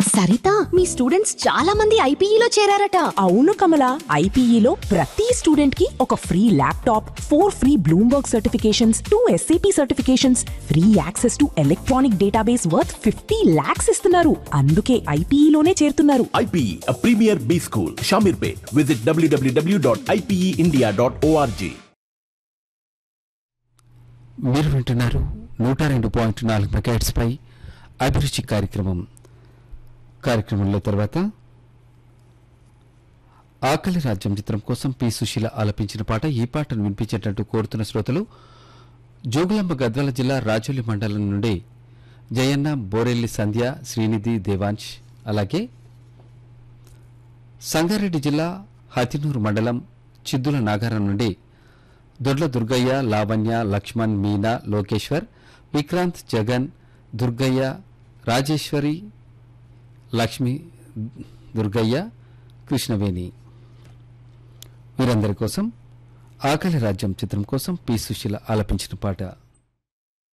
సరిత మీ students చాలా మంది ఐపీఈలో చేరారట అవును కమల ఐపీఈలో ప్రతి స్టూడెంట్ కి ఒక free laptop four free Bloomberg certifications two SAP certifications free access to electronic database worth fifty lakhs ఇస్తున్నారు అందుకే ఐపీఈలోనే చేరుతున్నారు IPE, a premier B school, Shamirpet. Visit www.ipeindia.org. మీరు వింటున్నారు నూట రెండు పాయింట్ నాలుగు మెగాహెట్స్ పై అభిరుచి కార్యక్రమం కార్యక్రమంలో తర్వాత ఆకలి రాజ్యం చిత్రం కోసం పి సుశీల ఆలపించిన పాట ఈ పాటను వినిపించేటట్టు కోరుతున్న శ్రోతలు జోగులాంబ గద్వాల జిల్లా రాజోలి మండలం నుండి జయన్న బోరెల్లి సంధ్య శ్రీనిధి దేవాంశ్ అలాగే సంగారెడ్డి జిల్లా హతినూరు మండలం చిద్దుల నాగారం నుండి దొడ్ల దుర్గయ్య లావణ్య లక్ష్మణ్ మీనా లోకేశ్వర్ విక్రాంత్ జగన్ దుర్గయ్య రాజేశ్వరి లక్ష్మి దుర్గయ్య కృష్ణవేణి వీరందరి కోసం ఆకలి రాజ్యం చిత్రం కోసం పి సుశీల ఆలపించిన పాట